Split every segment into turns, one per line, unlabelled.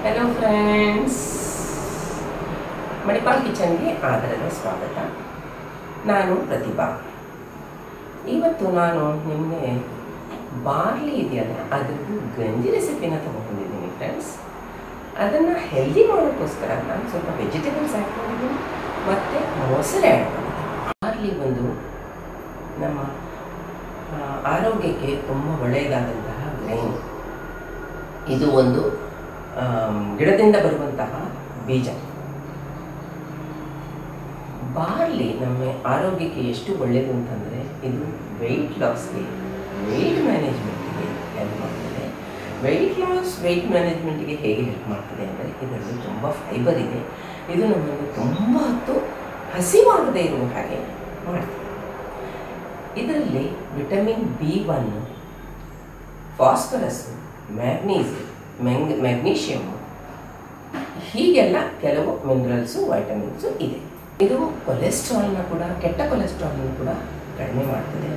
hello friends Manipal ಕಿಚನ್ಗೆ ಆದರದ ಸ್ವಾಗತ ನಾನು ಪ್ರತಿಭಾ ಇವತ್ತು ನಾನು ನಿಮಗೆ ಬಾರ್ಲಿ ಇದೆಯಲ್ಲ ಅದ್ರದ್ದು ಗಂಜಿ ರೆಸಿಪಿನ ತೊಗೊಂಡಿದ್ದೀನಿ ಫ್ರೆಂಡ್ಸ್ ಅದನ್ನು ಹೆಲ್ದಿ ಮಾಡೋಕ್ಕೋಸ್ಕರ ನಾನು ಸ್ವಲ್ಪ ವೆಜಿಟೇಬಲ್ಸ್ ಆ್ಯಡ್ ಮಾಡಿದ್ದೀನಿ ಮತ್ತು ಮೊಸರು ಆ್ಯಡ್ ಮಾಡಿದ್ದೀನಿ ಬಾರ್ಲಿ ಒಂದು ನಮ್ಮ ಆ, ಆರೋಗ್ಯಕ್ಕೆ ತುಂಬ ಒಳ್ಳೆಯದಾದಂತಹ ಗ್ರೈನ್ ಇದು ಒಂದು ಆಮ್, ಗಿಡದಿಂದ ಬರುವಂತಹ ಬೀಜ ಬಾರ್ಲಿ ನಮ್ಮ ಆರೋಗ್ಯಕ್ಕೆ ಎಷ್ಟು ಒಳ್ಳೆಯದು ಅಂತಂದರೆ ಇದು ವೆಯ್ಟ್ ಲಾಸ್ಗೆ ವೆಯ್ಟ್ ಮ್ಯಾನೇಜ್ಮೆಂಟ್ಗೆ ಹೆಲ್ಪ್ ಮಾಡ್ತದೆ ವೆಯ್ಟ್ ಲಾಸ್ ವೆಯ್ಟ್ ಮ್ಯಾನೇಜ್ಮೆಂಟ್ಗೆ ಹೇಗೆ ಹೆಲ್ಪ್ ಮಾಡ್ತದೆ ಅಂದರೆ ಇದರಲ್ಲಿ ತುಂಬ ಫೈಬರ್ ಇದೆ ಇದು ನಮ್ಮನ್ನು ತುಂಬ ಹೊತ್ತು ಹಸಿವಾಗದೇ ಇರುವ ಹಾಗೆ ಮಾಡ್ತದೆ ಇದರಲ್ಲಿ vitamin B one phosphorus magnesium ಮೆಂಗ್ ಮ್ಯಾಗ್ನೀಷಿಯಮ್ ಹೀಗೆಲ್ಲ ಕೆಲವು ಮಿನರಲ್ಸು ವೈಟಮಿನ್ಸು ಇದೆ ಇದು ಕೊಲೆಸ್ಟ್ರಾಲ್ನ ಕೂಡ ಕೆಟ್ಟ ಕೊಲೆಸ್ಟ್ರಾಲ್ನ ಕೂಡ ಕಡಿಮೆ ಮಾಡ್ತದೆ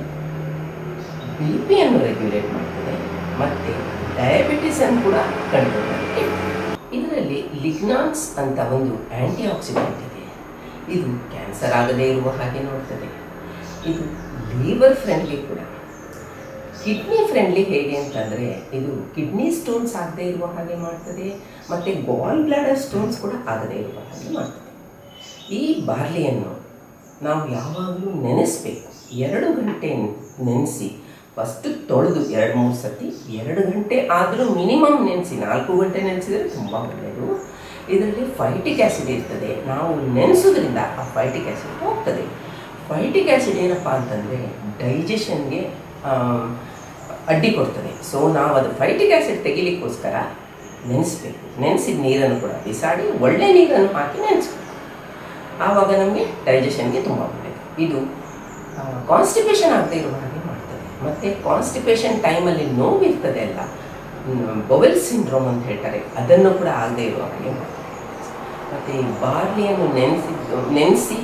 ಬಿ ಪಿಯನ್ನು ರೆಗ್ಯುಲೇಟ್ ಮಾಡ್ತದೆ ಮತ್ತು ಡಯಾಬಿಟಿಸನ್ನು ಕೂಡ ಕಂಟ್ರೋಲ್ ಇದರಲ್ಲಿ ಲಿಗ್ನಾನ್ಸ್ ಅಂತ ಒಂದು ಆ್ಯಂಟಿ ಆಕ್ಸಿಡೆಂಟ್ ಇದೆ ಇದು ಕ್ಯಾನ್ಸರ್ ಆಗದೇ ಇರುವ ಹಾಗೆ ನೋಡ್ತದೆ ಇದು ಲೀವರ್ ಫ್ರೆಂಡ್ಲಿ ಕೂಡ ಕಿಡ್ನಿ ಫ್ರೆಂಡ್ಲಿ ಹೇಗೆ ಅಂತಂದರೆ ಇದು ಕಿಡ್ನಿ ಸ್ಟೋನ್ಸ್ ಆಗದೇ ಇರುವ ಹಾಗೆ ಮಾಡ್ತದೆ ಮತ್ತು ಗಾಲ್ ಬ್ಲಾಡರ್ ಸ್ಟೋನ್ಸ್ ಕೂಡ ಆಗದೇ ಇರುವ ಹಾಗೆ ಮಾಡ್ತದೆ ಈ ಬಾರ್ಲಿಯನ್ನು ನಾವು ಯಾವಾಗಲೂ ನೆನೆಸಬೇಕು ಎರಡು ಗಂಟೆ ನೆನೆಸಿ ಫಸ್ಟ್ ತೊಳೆದು ಎರಡು ಮೂರು ಸತಿ ಎರಡು ಗಂಟೆ ಆದರೂ ಮಿನಿಮಮ್ ನೆನೆಸಿ ನಾಲ್ಕು ಗಂಟೆ ನೆನೆಸಿದರೆ ತುಂಬ ಒಳ್ಳೆಯದು ಇದರಲ್ಲಿ ಫೈಟಿಕ್ ಆ್ಯಸಿಡ್ ಇರ್ತದೆ ನಾವು ನೆನೆಸೋದ್ರಿಂದ ಆ ಫೈಟಿಕ್ ಆ್ಯಸಿಡ್ ಹೋಗ್ತದೆ ಫೈಟಿಕ್ ಆ್ಯಸಿಡ್ ಏನಪ್ಪ ಅಂತಂದರೆ ಡೈಜೆಷನ್ಗೆ ಅಡ್ಡಿ ಕೊಡ್ತದೆ ಸೊ ನಾವು ಅದು ಫೈಟಿಕ್ ಆ್ಯಸಿಡ್ ತೆಗಿಲಿಕ್ಕೋಸ್ಕರ ನೆನೆಸ್ಬೇಕು ನೆನೆಸಿದ ನೀರನ್ನು ಕೂಡ ಬಿಸಾಡಿ ಒಳ್ಳೆ ನೀರನ್ನು ಹಾಕಿ ನೆನೆಸ್ಬೇಕು ಆವಾಗ ನಮಗೆ ಡೈಜೆಷನ್ಗೆ ತುಂಬ ಒಳ್ಳೆಯದು ಇದು ಕಾನ್ಸ್ಟಿಪೇಷನ್ ಆಗದೆ ಇರುವ ಹಾಗೆ ಮಾಡ್ತದೆ ಮತ್ತು ಕಾನ್ಸ್ಟಿಪೇಷನ್ ಟೈಮಲ್ಲಿ ನೋವಿರ್ತದೆ ಅಲ್ಲ ಬೊವೆಲ್ ಸಿಂಡ್ರೋಮ್ ಅಂತ ಹೇಳ್ತಾರೆ ಅದನ್ನು ಕೂಡ ಆಗದೆ ಇರುವ ಹಾಗೆ ಮಾಡ್ತದೆ ಮತ್ತು ಈ ಬಾರ್ಲಿಯನ್ನು ನೆನೆಸಿದ್ದು ನೆನೆಸಿ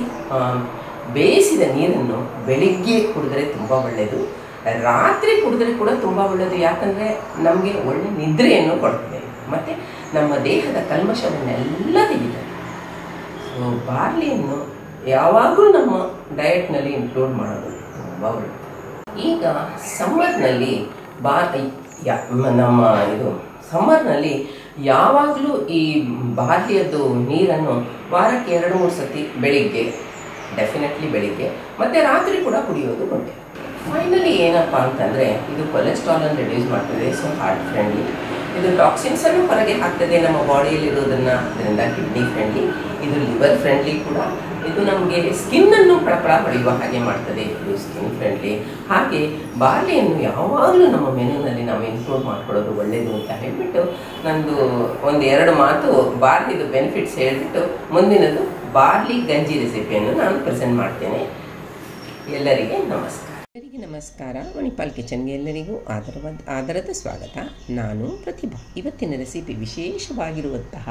ಬೇಯಿಸಿದ ನೀರನ್ನು ಬೆಳಿಗ್ಗೆ ಕುಡಿದ್ರೆ ತುಂಬ ಒಳ್ಳೆಯದು ರಾತ್ರಿ ಕುಡಿದ್ರೆ ಕೂಡ ತುಂಬ ಒಳ್ಳೆಯದು ಯಾಕಂದರೆ ನಮಗೆ ಒಳ್ಳೆ ನಿದ್ರೆಯನ್ನು ಕೊಡ್ತದೆ ಮತ್ತು ನಮ್ಮ ದೇಹದ ಕಲ್ಮಶವನ್ನೆಲ್ಲ ತೆಗಿತದೆ ಸೊ ಬಾರ್ಲಿಯನ್ನು ಯಾವಾಗಲೂ ನಮ್ಮ ಡಯಟ್ನಲ್ಲಿ ಇನ್ಕ್ಲೂಡ್ ಮಾಡೋದು ತುಂಬ ಒಳ್ಳೆಯದು ಈಗ ಸಮ್ಮರ್ನಲ್ಲಿ ಬಾರ್ ಯಾ ನಮ್ಮ ಇದು ಸಮ್ಮರ್ನಲ್ಲಿ ಯಾವಾಗಲೂ ಈ ಬಾರ್ಲಿಯದ್ದು ನೀರನ್ನು ವಾರಕ್ಕೆ ಎರಡು ಮೂರು ಸತಿ ಬೆಳಿಗ್ಗೆ ಡೆಫಿನೆಟ್ಲಿ ಬೆಳಿಗ್ಗೆ ಮತ್ತು ರಾತ್ರಿ ಕೂಡ ಕುಡಿಯೋದು ಒಳ್ಳೆ ಫೈನಲಿ ಏನಪ್ಪ ಅಂತಂದರೆ ಇದು ಕೊಲೆಸ್ಟ್ರಾಲನ್ನು ರಿಡ್ಯೂಸ್ ಮಾಡ್ತದೆ ಸೊ ಹಾರ್ಟ್ ಫ್ರೆಂಡ್ಲಿ ಇದು ಟಾಕ್ಸಿನ್ಸನ್ನು ಹೊರಗೆ ಹಾಕ್ತದೆ ನಮ್ಮ ಬಾಡಿಯಲ್ಲಿರೋದನ್ನು ಅದರಿಂದ ಕಿಡ್ನಿ ಫ್ರೆಂಡ್ಲಿ ಇದು ಲಿವರ್ ಫ್ರೆಂಡ್ಲಿ ಕೂಡ ಇದು ನಮಗೆ ಸ್ಕಿನ್ನನ್ನು ಪಳಪಳ ಹೊಳೆಯುವ ಹಾಗೆ ಮಾಡ್ತದೆ ಇದು ಸ್ಕಿನ್ ಫ್ರೆಂಡ್ಲಿ ಹಾಗೆ ಬಾರ್ಲಿಯನ್ನು ಯಾವಾಗಲೂ ನಮ್ಮ ಮೆನುನಲ್ಲಿ ನಾವು ಇನ್ಕ್ಲೂಡ್ ಮಾಡ್ಕೊಳ್ಳೋದು ಒಳ್ಳೆಯದು ಅಂತ ಹೇಳಿಬಿಟ್ಟು ನಂದು ಒಂದು ಎರಡು ಮಾತು ಬಾರ್ಲಿದು ಬೆನಿಫಿಟ್ಸ್ ಹೇಳಿಬಿಟ್ಟು ಮುಂದಿನದು ಬಾರ್ಲಿ ಗಂಜಿ ರೆಸಿಪಿಯನ್ನು ನಾನು ಪ್ರೆಸೆಂಟ್ ಮಾಡ್ತೇನೆ ಎಲ್ಲರಿಗೆ ನಮಸ್ಕಾರ ಎಲ್ಲರಿಗೆ ನಮಸ್ಕಾರ ಮಣಿಪಾಲ್ ಕಿಚನ್ಗೆ ಎಲ್ಲರಿಗೂ ಆದರವಾದ ಆದರದ ಸ್ವಾಗತ ನಾನು ಪ್ರತಿಭಾ ಇವತ್ತಿನ ರೆಸಿಪಿ ವಿಶೇಷವಾಗಿರುವಂತಹ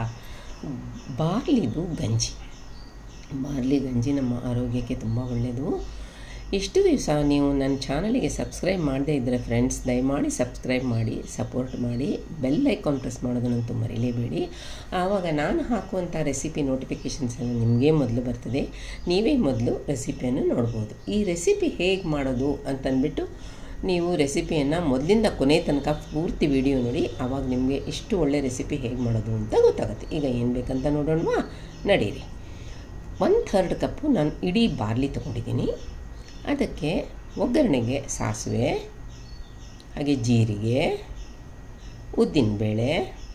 ಬಾರ್ಲಿದು ಗಂಜಿ ಬಾರ್ಲಿ ಗಂಜಿ ನಮ್ಮ ಆರೋಗ್ಯಕ್ಕೆ ತುಂಬ ಒಳ್ಳೆಯದು ಇಷ್ಟು ದಿವಸ ನೀವು ನನ್ನ ಚಾನಲಿಗೆ ಸಬ್ಸ್ಕ್ರೈಬ್ ಮಾಡದೇ ಇದ್ದರೆ ಫ್ರೆಂಡ್ಸ್ ದಯಮಾಡಿ ಸಬ್ಸ್ಕ್ರೈಬ್ ಮಾಡಿ ಸಪೋರ್ಟ್ ಮಾಡಿ ಬೆಲ್ ಐಕಾನ್ ಪ್ರೆಸ್ ಮಾಡೋದನ್ನಂತೂ ಮರೀಲೇಬೇಡಿ ಆವಾಗ ನಾನು ಹಾಕುವಂಥ ರೆಸಿಪಿ ನೋಟಿಫಿಕೇಷನ್ಸ್ ಎಲ್ಲ ನಿಮಗೆ ಮೊದಲು ಬರ್ತದೆ ನೀವೇ ಮೊದಲು ರೆಸಿಪಿಯನ್ನು ನೋಡ್ಬೋದು ಈ ರೆಸಿಪಿ ಹೇಗೆ ಮಾಡೋದು ಅಂತಂದ್ಬಿಟ್ಟು ನೀವು ರೆಸಿಪಿಯನ್ನು ಮೊದಲಿಂದ ಕೊನೆ ತನಕ ಪೂರ್ತಿ ವಿಡಿಯೋ ನೋಡಿ ಆವಾಗ ನಿಮಗೆ ಇಷ್ಟು ಒಳ್ಳೆ ರೆಸಿಪಿ ಹೇಗೆ ಮಾಡೋದು ಅಂತ ಗೊತ್ತಾಗುತ್ತೆ ಈಗ ಏನು ಬೇಕಂತ ನೋಡೋಣವಾ ನಡೀರಿ ಒನ್ ಥರ್ಡ್ ಕಪ್ಪು ನಾನು ಇಡೀ ಬಾರ್ಲಿ ತೊಗೊಂಡಿದ್ದೀನಿ ಅದಕ್ಕೆ ಒಗ್ಗರಣೆಗೆ ಸಾಸಿವೆ ಹಾಗೆ ಜೀರಿಗೆ ಉದ್ದಿನಬೇಳೆ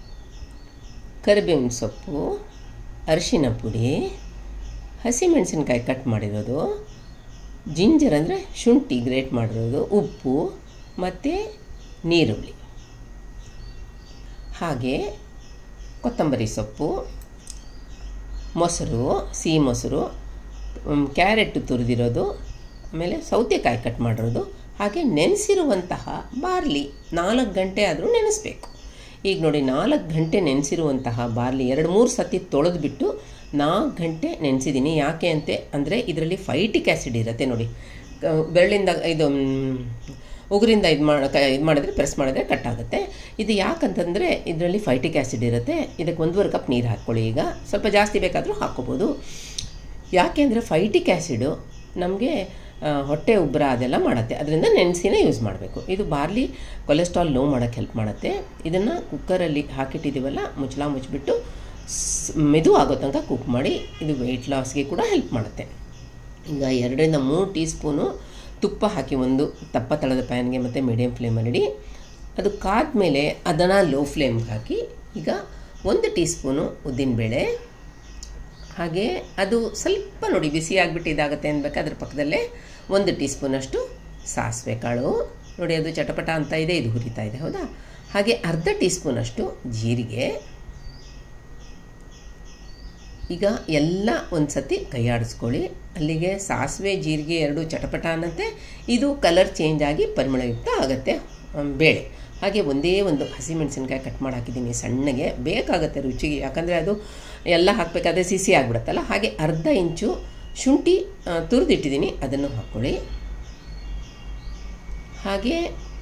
ಕರಿಬೇವಿನ ಸೊಪ್ಪು ಅರಿಶಿನ ಪುಡಿ ಹಸಿಮೆಣಸಿನ್ಕಾಯಿ ಕಟ್ ಮಾಡಿರೋದು ಜಿಂಜರ್ ಅಂದರೆ ಶುಂಠಿ ಗ್ರೇಟ್ ಮಾಡಿರೋದು ಉಪ್ಪು ಮತ್ತು ನೀರುಳ್ಳಿ ಹಾಗೆ ಕೊತ್ತಂಬರಿ ಸೊಪ್ಪು ಮೊಸರು ಸಿಹಿ ಮೊಸರು ಕ್ಯಾರೆಟ್ ತುರಿದಿರೋದು ಆಮೇಲೆ ಸೌತೆಕಾಯಿ ಕಟ್ ಮಾಡಿರೋದು ಹಾಗೆ ನೆನೆಸಿರುವಂತಹ ಬಾರ್ಲಿ ನಾಲ್ಕು ಗಂಟೆ ಆದರೂ ನೆನೆಸ್ಬೇಕು ಈಗ ನೋಡಿ ನಾಲ್ಕು ಗಂಟೆ ನೆನೆಸಿರುವಂತಹ ಬಾರ್ಲಿ ಎರಡು ಮೂರು ಸತಿ ತೊಳೆದ್ಬಿಟ್ಟು ನಾಲ್ಕು ಗಂಟೆ ನೆನೆಸಿದ್ದೀನಿ ಯಾಕೆ ಅಂತೆ ಅಂದರೆ ಇದರಲ್ಲಿ ಫೈಟಿಕ್ ಆ್ಯಸಿಡ್ ಇರುತ್ತೆ ನೋಡಿ ಕ- ಬೆರಳಿಂದ ಇದು ಮ್, ಉಗುರಿಂದ ಇದು ಮಾಡ ಇದು ಮಾಡಿದ್ರೆ ಪ್ರೆಸ್ ಮಾಡಿದ್ರೆ ಕಟ್ ಆಗುತ್ತೆ ಇದು ಯಾಕಂತಂದರೆ ಇದರಲ್ಲಿ ಫೈಟಿಕ್ ಆ್ಯಸಿಡ್ ಇರುತ್ತೆ ಇದಕ್ಕೆ ಒಂದೂವರೆ ಕಪ್ ನೀರು ಹಾಕ್ಕೊಳ್ಳಿ ಈಗ ಸ್ವಲ್ಪ ಜಾಸ್ತಿ ಬೇಕಾದರೂ ಹಾಕ್ಕೋಬೋದು ಯಾಕೆಂದರೆ ಫೈಟಿಕ್ ಆ್ಯಸಿಡು ನಮಗೆ ಹೊಟ್ಟೆ ಉಬ್ಬರ ಅದೆಲ್ಲ ಮಾಡುತ್ತೆ ಅದರಿಂದ ನೆನೆಸಿನೇ ಯೂಸ್ ಮಾಡಬೇಕು ಇದು ಬಾರ್ಲಿ ಕೊಲೆಸ್ಟ್ರಾಲ್ ಲೋ ಮಾಡೋಕ್ಕೆ ಹೆಲ್ಪ್ ಮಾಡುತ್ತೆ ಇದನ್ನು ಕುಕ್ಕರಲ್ಲಿ ಹಾಕಿಟ್ಟಿದ್ದೀವಲ್ಲ ಮುಚ್ಚಳ ಮುಚ್ಚಿಬಿಟ್ಟು ಸ್ ಮೆದು ಆಗೋ ತನಕ ಕುಕ್ ಮಾಡಿ ಇದು ವೆಯ್ಟ್ ಲಾಸ್ಗೆ ಕೂಡ ಹೆಲ್ಪ್ ಮಾಡುತ್ತೆ ಈಗ ಎರಡರಿಂದ ಮೂರು ಟೀ ಸ್ಪೂನು ತುಪ್ಪ ಹಾಕಿ ಒಂದು ತಪ್ಪ ತಳದ ಪ್ಯಾನ್ಗೆ ಮತ್ತು ಮೀಡಿಯಮ್ ಫ್ಲೇಮಲ್ಲಿ ಅದು ಕಾದ್ಮೇಲೆ ಅದನ್ನು ಲೋ ಫ್ಲೇಮ್ಗೆ ಹಾಕಿ ಈಗ ಒಂದು ಟೀ ಸ್ಪೂನು ಉದ್ದಿನಬೇಳೆ ಹಾಗೆ ಅದು ಸ್ವಲ್ಪ ನೋಡಿ ಬಿಸಿ ಆಗಿಬಿಟ್ಟು ಇದಾಗುತ್ತೆ ಅನ್ಬೇಕು ಅದ್ರ ಪಕ್ಕದಲ್ಲೇ ಒಂದು ಟೀ ಸ್ಪೂನಷ್ಟು ಸಾಸಿವೆ ಕಾಳು ನೋಡಿ ಅದು ಚಟಪಟ ಅಂತ ಇದೆ ಇದು ಹುರಿತಾ ಇದೆ ಹೌದಾ ಹಾಗೆ ಅರ್ಧ ಟೀ ಸ್ಪೂನಷ್ಟು ಜೀರಿಗೆ ಈಗ ಎಲ್ಲ ಒಂದು ಸತಿ ಕೈ ಆಡಿಸ್ಕೊಳ್ಳಿ ಅಲ್ಲಿಗೆ ಸಾಸಿವೆ ಜೀರಿಗೆ ಎರಡು ಚಟಪಟ ಅನ್ನತ್ತೆ ಇದು ಕಲರ್ ಚೇಂಜ್ ಆಗಿ ಪರಿಮಳಯುಕ್ತ ಆಗುತ್ತೆ ಬೇಳೆ ಹಾಗೆ ಒಂದೇ ಒಂದು ಹಸಿಮೆಣಸಿನ್ಕಾಯಿ ಕಟ್ ಮಾಡಿ ಹಾಕಿದ್ದೀನಿ ಸಣ್ಣಗೆ ಬೇಕಾಗುತ್ತೆ ರುಚಿಗೆ ಯಾಕಂದರೆ ಅದು ಎಲ್ಲ ಹಾಕಬೇಕಾದ್ರೆ ಸಿಸಿ ಆಗಿಬಿಡುತ್ತಲ್ಲ ಹಾಗೆ ಅರ್ಧ ಇಂಚು ಶುಂಠಿ ತುರಿದಿಟ್ಟಿದ್ದೀನಿ ಅದನ್ನು ಹಾಕ್ಕೊಳ್ಳಿ ಹಾಗೆ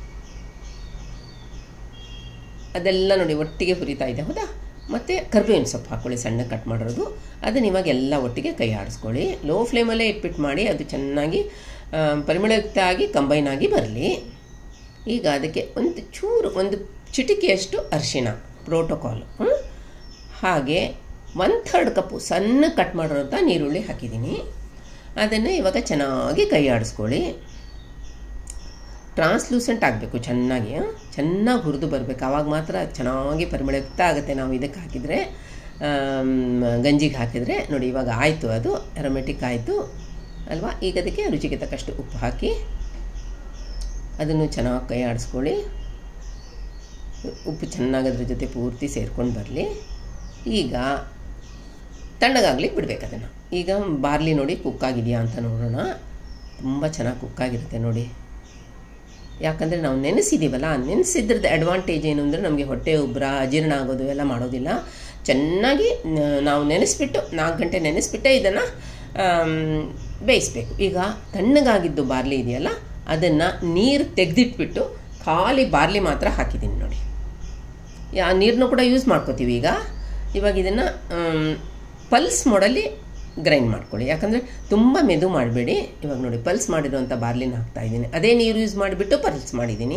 ಅದೆಲ್ಲ ನೋಡಿ ಒಟ್ಟಿಗೆ ಹುರಿತಾ ಇದೆ ಹೌದಾ ಮತ್ತು ಕರ್ಬೇವಿನ ಸೊಪ್ಪು ಹಾಕ್ಕೊಳ್ಳಿ ಸಣ್ಣ ಕಟ್ ಮಾಡಿರೋದು ಅದನ್ನು ಇವಾಗ ಎಲ್ಲ ಒಟ್ಟಿಗೆ ಕೈ ಆಡಿಸ್ಕೊಳ್ಳಿ ಲೋ ಫ್ಲೇಮಲ್ಲೇ ಇಟ್ಬಿಟ್ಟು ಮಾಡಿ ಅದು ಚೆನ್ನಾಗಿ ಪರಿಮಳಯುಕ್ತ ಆಗಿ ಕಂಬೈನ್ ಆಗಿ ಬರಲಿ ಈಗ ಅದಕ್ಕೆ ಒಂದು ಚೂರು ಒಂದು ಚಿಟಿಕೆಯಷ್ಟು ಅರಿಶಿಣ ಪ್ರೋಟೋಕಾಲು ಹಾಗೆ ಒನ್ ಥರ್ಡ್ ಕಪ್ಪು ಸಣ್ಣ ಕಟ್ ಮಾಡಿರೋಂಥ ನೀರುಳ್ಳಿ ಹಾಕಿದ್ದೀನಿ ಅದನ್ನು ಇವಾಗ ಚೆನ್ನಾಗಿ ಕೈ ಆಡಿಸ್ಕೊಳ್ಳಿ ಟ್ರಾನ್ಸ್ಲೂಸೆಂಟ್ ಆಗಬೇಕು ಚೆನ್ನಾಗಿ ಚೆನ್ನಾಗಿ ಹುರಿದು ಬರಬೇಕು ಆವಾಗ ಮಾತ್ರ ಚೆನ್ನಾಗಿ ಪರಿಮಳಯುಕ್ತ ಆಗುತ್ತೆ ನಾವು ಇದಕ್ಕೆ ಹಾಕಿದರೆ ಗಂಜಿಗೆ ಹಾಕಿದರೆ ನೋಡಿ ಇವಾಗ ಆಯಿತು ಅದು ಅರೋಮೆಟಿಕ್ ಆಯಿತು ಅಲ್ವಾ ಈಗ ಅದಕ್ಕೆ ರುಚಿಗೆ ತಕ್ಕಷ್ಟು ಉಪ್ಪು ಹಾಕಿ ಅದನ್ನು ಚೆನ್ನಾಗಿ ಕೈ ಆಡಿಸ್ಕೊಳ್ಳಿ ಉಪ್ಪು ಚೆನ್ನಾಗಿ ಅದ್ರ ಜೊತೆ ಪೂರ್ತಿ ಸೇರ್ಕೊಂಡು ಬರಲಿ ಈಗ ತಣ್ಣಗಾಗ್ಲಿಕ್ಕೆ ಬಿಡ್ಬೇಕು ಅದನ್ನು ಈಗ ಬಾರ್ಲಿ ನೋಡಿ ಕುಕ್ಕಾಗಿದೆಯಾ ಅಂತ ನೋಡೋಣ ತುಂಬ ಚೆನ್ನಾಗಿ ಕುಕ್ಕಾಗಿರುತ್ತೆ ನೋಡಿ ಯಾಕಂದರೆ ನಾವು ನೆನೆಸಿದ್ದೀವಲ್ಲ ನೆನೆಸಿದ್ರದ್ದು ಅಡ್ವಾಂಟೇಜ್ ಏನು ಅಂದರೆ ನಮಗೆ ಹೊಟ್ಟೆ ಉಬ್ಬರ ಅಜೀರ್ಣ ಆಗೋದು ಎಲ್ಲ ಮಾಡೋದಿಲ್ಲ ಚೆನ್ನಾಗಿ ನಾವು ನೆನೆಸ್ಬಿಟ್ಟು ನಾಲ್ಕು ಗಂಟೆ ನೆನೆಸ್ಬಿಟ್ಟೆ ಇದನ್ನು ಬೇಯಿಸ್ಬೇಕು ಈಗ ತಣ್ಣಗಾಗಿದ್ದು ಬಾರ್ಲಿ ಇದೆಯಲ್ಲ ಅದನ್ನು ನೀರು ತೆಗೆದಿಟ್ಬಿಟ್ಟು ಖಾಲಿ ಬಾರ್ಲಿ ಮಾತ್ರ ಹಾಕಿದ್ದೀನಿ ನೋಡಿ ಆ ನೀರನ್ನು ಕೂಡ ಯೂಸ್ ಮಾಡ್ಕೋತೀವಿ ಈಗ ಇವಾಗ ಇದನ್ನು ಪಲ್ಸ್ ಮೋಡಲ್ಲಿ ಗ್ರೈಂಡ್ ಮಾಡ್ಕೊಳ್ಳಿ ಯಾಕಂದರೆ ತುಂಬ ಮೆದು ಮಾಡಬೇಡಿ ಇವಾಗ ನೋಡಿ ಪಲ್ಸ್ ಮಾಡಿರೋಂಥ ಬಾರ್ಲಿನ ಹಾಕ್ತಾ ಇದ್ದೀನಿ ಅದೇ ನೀರು ಯೂಸ್ ಮಾಡಿಬಿಟ್ಟು ಪಲ್ಸ್ ಮಾಡಿದ್ದೀನಿ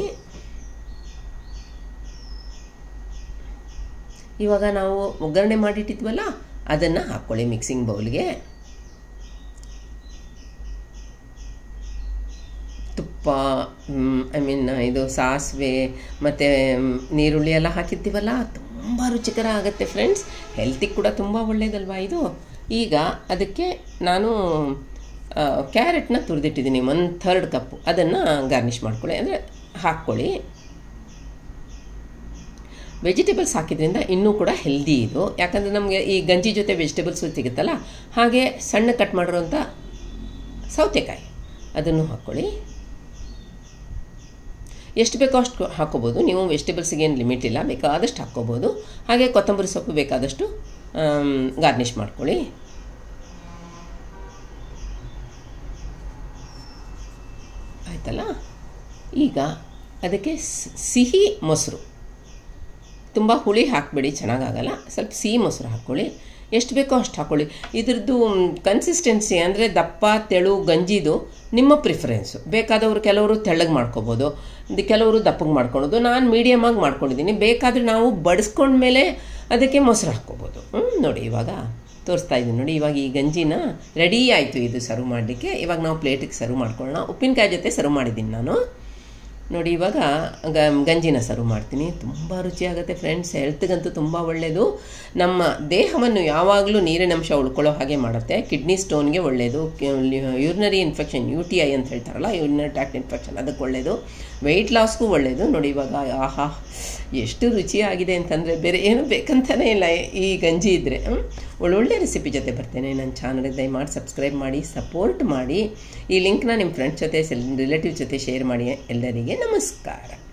ಇವಾಗ ನಾವು ಒಗ್ಗರಣೆ ಮಾಡಿಟ್ಟಿದ್ವಲ್ಲ ಅದನ್ನು ಹಾಕ್ಕೊಳ್ಳಿ ಮಿಕ್ಸಿಂಗ್ ಬೌಲ್ಗೆ ತುಪ್ಪ ಐ ಮೀನ್ ಇದು ಸಾಸಿವೆ ಮತ್ತು ನೀರುಳ್ಳಿ ಎಲ್ಲ ಹಾಕಿರ್ತೀವಲ್ಲ ತುಂಬ ರುಚಿಕರ ಆಗುತ್ತೆ ಫ್ರೆಂಡ್ಸ್ ಹೆಲ್ತಿಗೆ ಕೂಡ ತುಂಬ ಒಳ್ಳೆಯದಲ್ವಾ ಇದು ಈಗ ಅದಕ್ಕೆ ನಾನು ಕ್ಯಾರೆಟ್ನ ತುರಿದಿಟ್ಟಿದ್ದೀನಿ ಒನ್ ಥರ್ಡ್ ಕಪ್ಪು ಅದನ್ನು ಗಾರ್ನಿಷ್ ಮಾಡ್ಕೊಳ್ಳಿ ಅಂದರೆ ಹಾಕ್ಕೊಳ್ಳಿ ವೆಜಿಟೇಬಲ್ಸ್ ಹಾಕಿದ್ರಿಂದ ಇನ್ನೂ ಕೂಡ ಹೆಲ್ದಿ ಇದು ಯಾಕಂದರೆ ನಮಗೆ ಈ ಗಂಜಿ ಜೊತೆ ವೆಜಿಟೇಬಲ್ಸು ಸಿಗುತ್ತಲ್ಲ ಹಾಗೆ ಸಣ್ಣ ಕಟ್ ಮಾಡಿರೋಂಥ ಸೌತೆಕಾಯಿ ಅದನ್ನು ಹಾಕ್ಕೊಳ್ಳಿ ಎಷ್ಟು ಬೇಕೋ ಅಷ್ಟು ಹಾಕ್ಕೋಬೋದು ನೀವು ವೆಜಿಟೇಬಲ್ಸಿಗೆ ಏನು ಲಿಮಿಟ್ ಇಲ್ಲ ಬೇಕಾದಷ್ಟು ಹಾಕ್ಕೋಬೋದು ಹಾಗೆ ಕೊತ್ತಂಬರಿ ಸೊಪ್ಪು ಬೇಕಾದಷ್ಟು ಗಾರ್ನಿಷ್ ಮಾಡ್ಕೊಳ್ಳಿ ಆಯ್ತಲ್ಲ ಈಗ ಅದಕ್ಕೆ ಸಿಹಿ ಮೊಸರು ತುಂಬ ಹುಳಿ ಹಾಕಬೇಡಿ ಚೆನ್ನಾಗಾಗಲ್ಲ ಸ್ವಲ್ಪ ಸಿಹಿ ಮೊಸರು ಹಾಕ್ಕೊಳ್ಳಿ ಎಷ್ಟು ಬೇಕೋ ಅಷ್ಟು ಹಾಕ್ಕೊಳ್ಳಿ ಇದ್ರದ್ದು ಕನ್ಸಿಸ್ಟೆನ್ಸಿ ಅಂದರೆ ದಪ್ಪ ತೆಳು ಗಂಜಿದು ನಿಮ್ಮ ಪ್ರಿಫರೆನ್ಸು ಬೇಕಾದವರು ಕೆಲವರು ತೆಳ್ಳಗೆ ಮಾಡ್ಕೋಬೋದು ಕೆಲವರು ದಪ್ಪಗೆ ಮಾಡ್ಕೊಳೋದು ನಾನು ಮೀಡಿಯಮಾಗಿ ಮಾಡ್ಕೊಂಡಿದ್ದೀನಿ ಬೇಕಾದರೆ ನಾವು ಬಡಿಸ್ಕೊಂಡ್ಮೇಲೆ ಅದಕ್ಕೆ ಮೊಸರು ಹಾಕ್ಕೋಬೋದು ನೋಡಿ ಇವಾಗ ತೋರಿಸ್ತಾ ಇದ್ದೀನಿ ನೋಡಿ ಇವಾಗ ಈ ಗಂಜಿನ ರೆಡಿ ಆಯಿತು ಇದು ಸರ್ವ್ ಮಾಡಲಿಕ್ಕೆ ಇವಾಗ ನಾವು ಪ್ಲೇಟಿಗೆ ಸರ್ವ್ ಮಾಡ್ಕೊಳ್ಳೋಣ ಉಪ್ಪಿನಕಾಯಿ ಜೊತೆ ಸರ್ವ್ ಮಾಡಿದ್ದೀನಿ ನಾನು ನೋಡಿ ಇವಾಗ ಗ ಗಂಜಿನ ಸರ್ವ್ ಮಾಡ್ತೀನಿ ತುಂಬ ರುಚಿಯಾಗುತ್ತೆ ಫ್ರೆಂಡ್ಸ್ ಹೆಲ್ತ್ಗಂತೂ ತುಂಬ ಒಳ್ಳೆಯದು ನಮ್ಮ ದೇಹವನ್ನು ಯಾವಾಗಲೂ ನೀರಿನಂಶ ಉಳ್ಕೊಳ್ಳೋ ಹಾಗೆ ಮಾಡುತ್ತೆ ಕಿಡ್ನಿ ಸ್ಟೋನ್ಗೆ ಒಳ್ಳೆಯದು urinary infection U T I ಅಂತ ಹೇಳ್ತಾರಲ್ಲ ಯೂರಿನರಿ ಟ್ಯಾಕ್ಟ್ ಇನ್ಫೆಕ್ಷನ್ ಅದಕ್ಕೆ ಒಳ್ಳೆಯದು ವೆಯ್ಟ್ ಲಾಸ್ಗೂ ಒಳ್ಳೆಯದು ನೋಡಿ ಇವಾಗ ಆಹಾ ಎಷ್ಟು ರುಚಿಯಾಗಿದೆ ಅಂತಂದರೆ ಬೇರೆ ಏನು ಬೇಕಂತಲೇ ಇಲ್ಲ ಈ ಗಂಜಿ ಇದ್ದರೆ ಒಳ್ಳೊಳ್ಳೆ ರೆಸಿಪಿ ಜೊತೆ ಬರ್ತೇನೆ ನನ್ನ ಚಾನಲ್ಗೆ ದಯಮಾಡಿ ಸಬ್ಸ್ಕ್ರೈಬ್ ಮಾಡಿ ಸಪೋರ್ಟ್ ಮಾಡಿ ಈ ಲಿಂಕ್ನ ನಿಮ್ಮ ಫ್ರೆಂಡ್ಸ್ ಜೊತೆ ರಿಲೇಟಿವ್ ಜೊತೆ ಶೇರ್ ಮಾಡಿ ಎಲ್ಲರಿಗೆ ನಮಸ್ಕಾರ